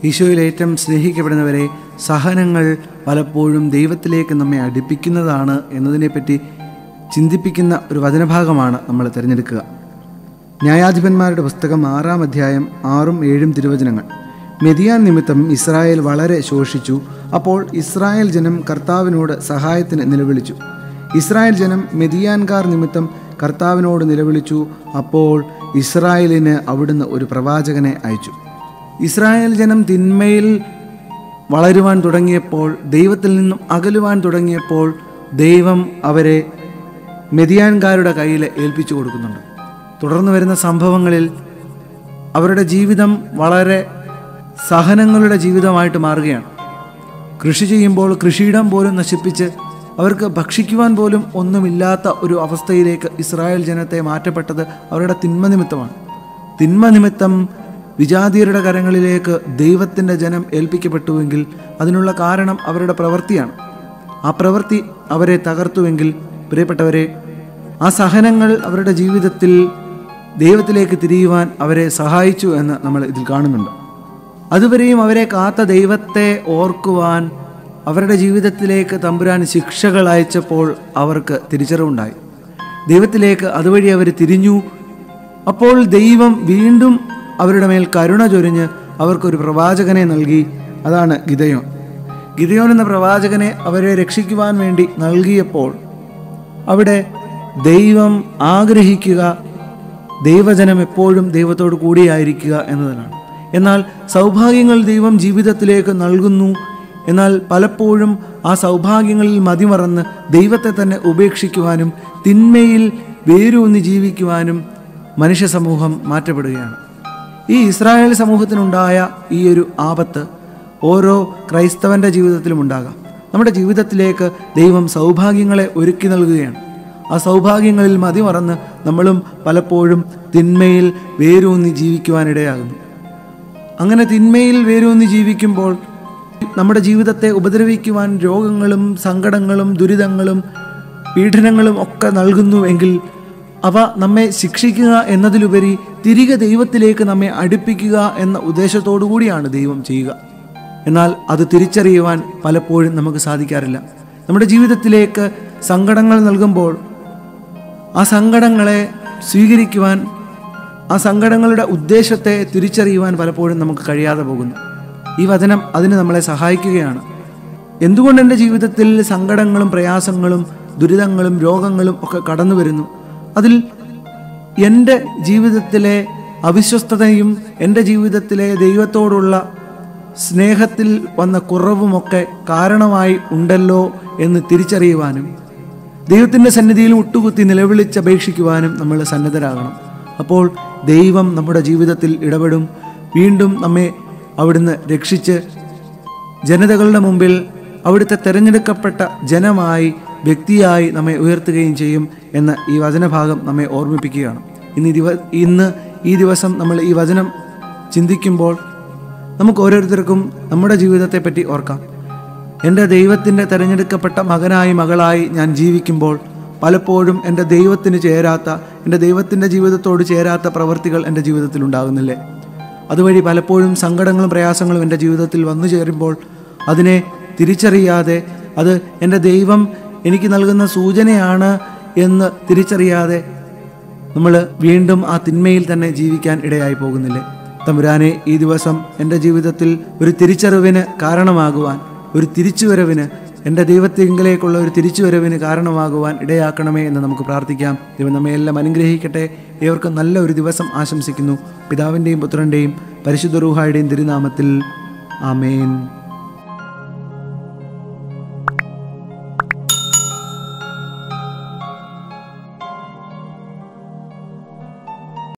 ഈശോയിൽ ഏറ്റവും സ്നേഹിക്കപ്പെടുന്നവരെ സഹനങ്ങൾ പലപ്പോഴും ദൈവത്തിലേക്ക് നമ്മെ അടുപ്പിക്കുന്നതാണ് എന്നതിനെപ്പറ്റി ചിന്തിപ്പിക്കുന്ന ഒരു വചനഭാഗമാണ് നമ്മൾ തിരഞ്ഞെടുക്കുക ന്യായാധിപന്മാരുടെ പുസ്തകം ആറാം അധ്യായം ആറും ഏഴും തിരുവചനങ്ങൾ മെതിയാൻ നിമിത്തം ഇസ്രായേൽ വളരെ ശോഷിച്ചു അപ്പോൾ ഇസ്രായേൽ ജനം കർത്താവിനോട് സഹായത്തിന് നിലവിളിച്ചു ഇസ്രായേൽ ജനം മെതിയാൻകാർ നിമിത്തം കർത്താവിനോട് നിലവിളിച്ചു അപ്പോൾ ഇസ്രായേലിന് അവിടുന്ന് ഒരു പ്രവാചകനെ അയച്ചു ഇസ്രായേൽ ജനം തിന്മയിൽ വളരുവാൻ തുടങ്ങിയപ്പോൾ ദൈവത്തിൽ നിന്നും അകലുവാൻ തുടങ്ങിയപ്പോൾ ദൈവം അവരെ മെതിയാൻകാരുടെ കയ്യിൽ ഏൽപ്പിച്ചു കൊടുക്കുന്നുണ്ട് തുടർന്ന് വരുന്ന സംഭവങ്ങളിൽ അവരുടെ ജീവിതം വളരെ സഹനങ്ങളുടെ ജീവിതമായിട്ട് മാറുകയാണ് കൃഷി ചെയ്യുമ്പോൾ കൃഷിയിടം പോലും നശിപ്പിച്ച് അവർക്ക് ഭക്ഷിക്കുവാൻ പോലും ഒന്നുമില്ലാത്ത ഒരു അവസ്ഥയിലേക്ക് ഇസ്രായേൽ ജനത്തെ മാറ്റപ്പെട്ടത് അവരുടെ തിന്മ നിമിത്തമാണ് തിന്മ നിമിത്തം വിജാതിയരുടെ കരങ്ങളിലേക്ക് ദൈവത്തിൻ്റെ ജനം ഏൽപ്പിക്കപ്പെട്ടുവെങ്കിൽ അതിനുള്ള കാരണം അവരുടെ പ്രവൃത്തിയാണ് ആ പ്രവൃത്തി അവരെ തകർത്തുവെങ്കിൽ പ്രിയപ്പെട്ടവരെ ആ സഹനങ്ങൾ അവരുടെ ജീവിതത്തിൽ ദൈവത്തിലേക്ക് തിരിയുവാൻ അവരെ സഹായിച്ചു എന്ന് നമ്മൾ ഇതിൽ കാണുന്നുണ്ട് അതുവരെയും അവരെ കാത്ത ദൈവത്തെ ഓർക്കുവാൻ അവരുടെ ജീവിതത്തിലേക്ക് തമ്പുരാൻ ശിക്ഷകൾ അയച്ചപ്പോൾ അവർക്ക് തിരിച്ചറിവുണ്ടായി ദൈവത്തിലേക്ക് അതുവഴി അവർ തിരിഞ്ഞു അപ്പോൾ ദൈവം വീണ്ടും അവരുടെ മേൽ കരുണ ചൊരിഞ്ഞ് അവർക്കൊരു പ്രവാചകനെ നൽകി അതാണ് ഗിതയോൻ ഗിതയോൻ എന്ന പ്രവാചകനെ അവരെ രക്ഷിക്കുവാൻ വേണ്ടി നൽകിയപ്പോൾ അവിടെ ദൈവം ആഗ്രഹിക്കുക ദൈവജനം എപ്പോഴും ദൈവത്തോട് കൂടിയായിരിക്കുക എന്നതിനാണ് എന്നാൽ സൗഭാഗ്യങ്ങൾ ദൈവം ജീവിതത്തിലേക്ക് നൽകുന്നു എന്നാൽ പലപ്പോഴും ആ സൗഭാഗ്യങ്ങളിൽ മതിമറന്ന് ദൈവത്തെ തന്നെ ഉപേക്ഷിക്കുവാനും തിന്മയിൽ വേരൂന്നി ജീവിക്കുവാനും മനുഷ്യ സമൂഹം മാറ്റപ്പെടുകയാണ് ഈ ഇസ്രായേൽ സമൂഹത്തിനുണ്ടായ ഈ ഒരു ആപത്ത് ഓരോ ക്രൈസ്തവൻ്റെ ജീവിതത്തിലും ഉണ്ടാകാം നമ്മുടെ ജീവിതത്തിലേക്ക് ദൈവം സൗഭാഗ്യങ്ങളെ ഒരുക്കി നൽകുകയാണ് ആ സൗഭാഗ്യങ്ങളിൽ മതിമറന്ന് നമ്മളും പലപ്പോഴും തിന്മയിൽ വേരൂന്നി ജീവിക്കുവാനിടയാകുന്നു അങ്ങനെ തിന്മയിൽ വേരൂന്നി ജീവിക്കുമ്പോൾ നമ്മുടെ ജീവിതത്തെ ഉപദ്രവിക്കുവാൻ രോഗങ്ങളും സങ്കടങ്ങളും ദുരിതങ്ങളും പീഡനങ്ങളും ഒക്കെ നൽകുന്നുവെങ്കിൽ അവ നമ്മെ ശിക്ഷിക്കുക എന്നതിലുപരി തിരികെ ദൈവത്തിലേക്ക് നമ്മെ അടുപ്പിക്കുക എന്ന ഉദ്ദേശത്തോടു കൂടിയാണ് ദൈവം ചെയ്യുക എന്നാൽ അത് തിരിച്ചറിയുവാൻ പലപ്പോഴും നമുക്ക് സാധിക്കാറില്ല നമ്മുടെ ജീവിതത്തിലേക്ക് സങ്കടങ്ങൾ നൽകുമ്പോൾ ആ സങ്കടങ്ങളെ സ്വീകരിക്കുവാൻ ആ സങ്കടങ്ങളുടെ ഉദ്ദേശത്തെ തിരിച്ചറിയുവാൻ പലപ്പോഴും നമുക്ക് കഴിയാതെ പോകുന്നു ഈ വചനം അതിന് നമ്മളെ സഹായിക്കുകയാണ് എന്തുകൊണ്ട് എൻ്റെ ജീവിതത്തിൽ സങ്കടങ്ങളും പ്രയാസങ്ങളും ദുരിതങ്ങളും രോഗങ്ങളും ഒക്കെ കടന്നു വരുന്നു അതിൽ എൻ്റെ ജീവിതത്തിലെ അവിശ്വസ്തതയും എൻ്റെ ജീവിതത്തിലെ ദൈവത്തോടുള്ള സ്നേഹത്തിൽ വന്ന കുറവുമൊക്കെ കാരണമായി ഉണ്ടല്ലോ എന്ന് തിരിച്ചറിയുവാനും ദൈവത്തിൻ്റെ സന്നിധിയിൽ മുട്ടുകുത്തി നിലവിളിച്ചപേക്ഷിക്കുവാനും നമ്മൾ സന്നദ്ധരാകണം അപ്പോൾ ദൈവം നമ്മുടെ ജീവിതത്തിൽ ഇടപെടും വീണ്ടും നമ്മെ അവിടുന്ന് രക്ഷിച്ച് ജനതകളുടെ മുമ്പിൽ അവിടുത്തെ തിരഞ്ഞെടുക്കപ്പെട്ട ജനമായി വ്യക്തിയായി നമ്മെ ഉയർത്തുകയും ചെയ്യും എന്ന ഈ വചനഭാഗം നമ്മെ ഓർമ്മിപ്പിക്കുകയാണ് ഇന്ന് ഈ ദിവ ഇന്ന് ഈ ദിവസം നമ്മൾ ഈ വചനം ചിന്തിക്കുമ്പോൾ നമുക്ക് ഓരോരുത്തർക്കും നമ്മുടെ ജീവിതത്തെപ്പറ്റി ഓർക്കാം എൻ്റെ ദൈവത്തിൻ്റെ തിരഞ്ഞെടുക്കപ്പെട്ട മകനായി മകളായി ഞാൻ ജീവിക്കുമ്പോൾ പലപ്പോഴും എൻ്റെ ദൈവത്തിന് ചേരാത്ത എൻ്റെ ദൈവത്തിൻ്റെ ജീവിതത്തോട് ചേരാത്ത പ്രവൃത്തികൾ എൻ്റെ ജീവിതത്തിൽ ഉണ്ടാകുന്നില്ലേ അതുവഴി പലപ്പോഴും സങ്കടങ്ങളും പ്രയാസങ്ങളും എൻ്റെ ജീവിതത്തിൽ വന്നു ചേരുമ്പോൾ അതിനെ തിരിച്ചറിയാതെ അത് എൻ്റെ ദൈവം എനിക്ക് നൽകുന്ന സൂചനയാണ് എന്ന് തിരിച്ചറിയാതെ നമ്മൾ വീണ്ടും ആ തിന്മയിൽ തന്നെ ജീവിക്കാൻ ഇടയായി പോകുന്നില്ലേ തമ്പുരാനെ ഈ ദിവസം എൻ്റെ ജീവിതത്തിൽ ഒരു തിരിച്ചറിവിന് കാരണമാകുവാൻ ഒരു തിരിച്ചുവരവിന് എൻ്റെ ദൈവത്തിങ്കിലേക്കുള്ള ഒരു തിരിച്ചുവരവിന് കാരണമാകുവാൻ ഇടയാക്കണമേ എന്ന് നമുക്ക് പ്രാർത്ഥിക്കാം ദൈവം നമ്മെ എല്ലാം അനുഗ്രഹിക്കട്ടെ ഏവർക്കും നല്ല ഒരു ദിവസം ആശംസിക്കുന്നു പിതാവിൻ്റെയും പുത്രൻ്റെയും പരിശുദ്ധ റൂഹായുടെയും തിരുനാമത്തിൽ ആമേൻ